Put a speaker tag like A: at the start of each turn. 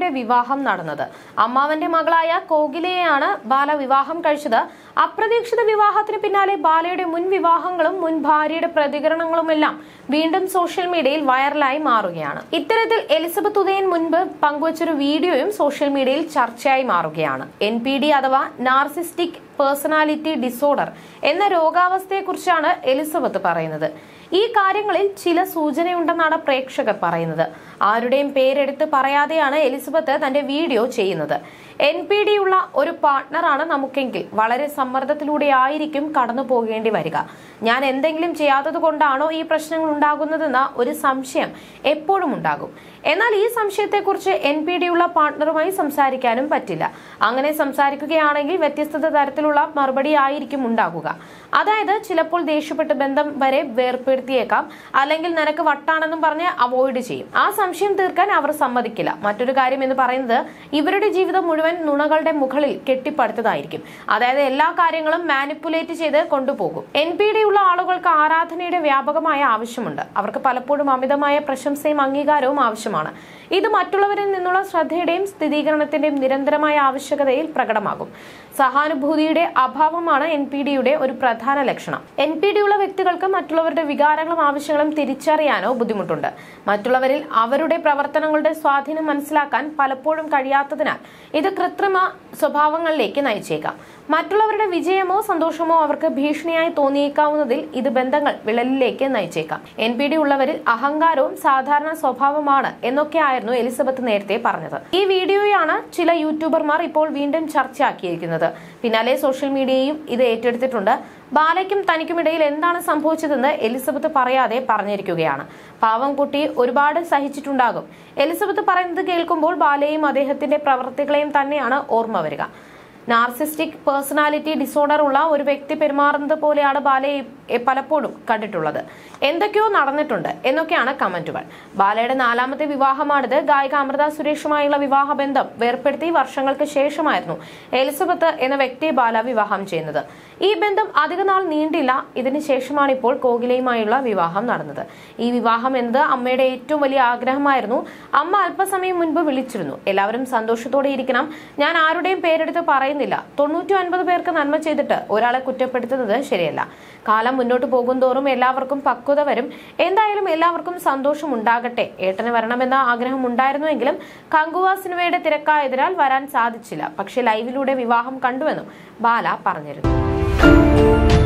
A: വിവാഹം നടന്നത് അമ്മാവന്റെ മകളായ കോകിലയെയാണ് ബാല വിവാഹം കഴിച്ചത് അപ്രതീക്ഷിത വിവാഹത്തിന് പിന്നാലെ ബാലയുടെ മുൻ വിവാഹങ്ങളും മുൻ ഭാര്യയുടെ പ്രതികരണങ്ങളുമെല്ലാം വീണ്ടും സോഷ്യൽ മീഡിയയിൽ വൈറലായി മാറുകയാണ് ഇത്തരത്തിൽ എലിസബത്ത് ഉദയൻ മുൻപ് പങ്കുവച്ചൊരു വീഡിയോയും സോഷ്യൽ മീഡിയയിൽ ചർച്ചയായി മാറുകയാണ് എൻ പി ഡി അഥവാ നാർസിസ്റ്റിക് പേഴ്സണാലിറ്റി ഡിസോർഡർ എന്ന രോഗാവസ്ഥയെക്കുറിച്ചാണ് എലിസബത്ത് പറയുന്നത് ഈ കാര്യങ്ങളിൽ ചില സൂചനയുണ്ടെന്നാണ് പ്രേക്ഷകർ പറയുന്നത് ആരുടെയും പേരെടുത്ത് പറയാതെയാണ് എലിസബത്ത് തന്റെ വീഡിയോ ചെയ്യുന്നത് എൻ പി ഡി ഉള്ള ഒരു പാർട്ട്ണറാണ് നമുക്കെങ്കിൽ വളരെ സമ്മർദ്ദത്തിലൂടെ ആയിരിക്കും കടന്നു പോകേണ്ടി വരിക ഞാൻ എന്തെങ്കിലും ചെയ്യാത്തത് കൊണ്ടാണോ ഈ പ്രശ്നങ്ങൾ ഉണ്ടാകുന്നതെന്ന ഒരു സംശയം എപ്പോഴും ഉണ്ടാകും എന്നാൽ ഈ സംശയത്തെക്കുറിച്ച് എൻ പി ഡി ഉള്ള പാർട്ട്ണറുമായി സംസാരിക്കാനും പറ്റില്ല അങ്ങനെ സംസാരിക്കുകയാണെങ്കിൽ വ്യത്യസ്ത തരത്തിലുള്ള മറുപടി ആയിരിക്കും ഉണ്ടാകുക അതായത് ചിലപ്പോൾ ദേഷ്യപ്പെട്ട് ബന്ധം വരെ വേർപ്പെടുത്തിയേക്കാം അല്ലെങ്കിൽ നിനക്ക് വട്ടാണെന്നും പറഞ്ഞ് അവോയ്ഡ് ചെയ്യും ആ സംശയം തീർക്കാൻ അവർ സമ്മതിക്കില്ല മറ്റൊരു കാര്യം എന്ന് പറയുന്നത് ഇവരുടെ ജീവിതം മുഴുവൻ നുണകളുടെ മുകളിൽ കെട്ടിപ്പടുത്തതായിരിക്കും അതായത് എല്ലാ കാര്യങ്ങളും മാനിപ്പുലേറ്റ് ചെയ്ത് കൊണ്ടുപോകും എൻ പി ഡി ഉള്ള ആളുകൾക്ക് ആരാധനയുടെ വ്യാപകമായ ആവശ്യമുണ്ട് അവർക്ക് പലപ്പോഴും അമിതമായ പ്രശംസയും അംഗീകാരവും ആവശ്യമാണ് ഇത് മറ്റുള്ളവരിൽ നിന്നുള്ള ശ്രദ്ധയുടെയും സ്ഥിരീകരണത്തിന്റെയും നിരന്തരമായ ആവശ്യകതയിൽ പ്രകടമാകും സഹാനുഭൂതിയുടെ അഭാവമാണ് എൻ പി ഡിയുടെ ഒരു പ്രധാന ലക്ഷണം എൻ പി ഡി ഉള്ള വ്യക്തികൾക്ക് മറ്റുള്ളവരുടെ വികാരങ്ങളും ആവശ്യങ്ങളും തിരിച്ചറിയാനോ ബുദ്ധിമുട്ടുണ്ട് മറ്റുള്ളവരിൽ അവരുടെ പ്രവർത്തനങ്ങളുടെ സ്വാധീനം മനസ്സിലാക്കാൻ പലപ്പോഴും കഴിയാത്തതിനാൽ ഇത് കൃത്രിമ സ്വഭാവങ്ങളിലേക്ക് നയിച്ചേക്കാം മറ്റുള്ളവരുടെ വിജയമോ സന്തോഷമോ അവർക്ക് ഭീഷണിയായി തോന്നിയേക്കാവുന്നതിൽ ഇത് ബന്ധങ്ങൾ വിള്ളലിലേക്ക് നയിച്ചേക്കാം എൻ പി ഡി ഉള്ളവരിൽ അഹങ്കാരവും സാധാരണ സ്വഭാവമാണ് എന്നൊക്കെയായിരുന്നു എലിസബത്ത് നേരത്തെ പറഞ്ഞത് ഈ വീഡിയോയാണ് ചില യൂട്യൂബർമാർ ഇപ്പോൾ വീണ്ടും ചർച്ചയാക്കിയിരിക്കുന്നത് പിന്നാലെ സോഷ്യൽ മീഡിയയും ഇത് ഏറ്റെടുത്തിട്ടുണ്ട് ബാലയ്ക്കും തനിക്കുമിടയിൽ എന്താണ് സംഭവിച്ചതെന്ന് എലിസബത്ത് പറയാതെ പറഞ്ഞിരിക്കുകയാണ് പാവം കുട്ടി ഒരുപാട് സഹിച്ചിട്ടുണ്ടാകും എലിസബത്ത് പറയുന്നത് കേൾക്കുമ്പോൾ ബാലയും അദ്ദേഹത്തിന്റെ പ്രവർത്തികളെയും തന്നെയാണ് ഓർമ്മ വരിക നാർസിസ്റ്റിക് പേഴ്സണാലിറ്റി ഡിസോർഡർ ഉള്ള ഒരു വ്യക്തി പെരുമാറുന്നത് പോലെയാണ് ബാലയെ എ- പലപ്പോഴും കണ്ടിട്ടുള്ളത് എന്തൊക്കെയോ നടന്നിട്ടുണ്ട് എന്നൊക്കെയാണ് കമന്റുകൾ ബാലയുടെ നാലാമത്തെ വിവാഹമാണിത് ഗായിക അമൃത സുരേഷുമായുള്ള വിവാഹ ബന്ധം വേർപ്പെടുത്തി വർഷങ്ങൾക്ക് ശേഷമായിരുന്നു എലിസബത്ത് എന്ന വ്യക്തിയെ ബാല വിവാഹം ചെയ്യുന്നത് ഈ ബന്ധം അധികനാൾ നീണ്ടില്ല ഇതിന് ശേഷമാണ് ഇപ്പോൾ കോകിലയുമായുള്ള വിവാഹം നടന്നത് ഈ വിവാഹം എന്നത് അമ്മയുടെ ഏറ്റവും വലിയ ആഗ്രഹമായിരുന്നു അമ്മ അല്പസമയം മുൻപ് വിളിച്ചിരുന്നു എല്ലാവരും സന്തോഷത്തോടെ ഇരിക്കണം ഞാൻ ആരുടെയും പേരെടുത്ത് പറയുന്നില്ല തൊണ്ണൂറ്റി ഒൻപത് പേർക്ക് നന്മ ചെയ്തിട്ട് ഒരാളെ കുറ്റപ്പെടുത്തുന്നത് ശരിയല്ല കാലം മുന്നോട്ട് പോകുന്തോറും എല്ലാവർക്കും പക്വത വരും എന്തായാലും എല്ലാവർക്കും സന്തോഷം ഉണ്ടാകട്ടെ ഏട്ടന് വരണമെന്ന ആഗ്രഹം ഉണ്ടായിരുന്നുവെങ്കിലും കങ്കുവ സിനിമയുടെ തിരക്കായതിനാൽ വരാൻ സാധിച്ചില്ല പക്ഷേ ലൈവിലൂടെ വിവാഹം കണ്ടുവെന്നും ബാല പറഞ്ഞിരുന്നു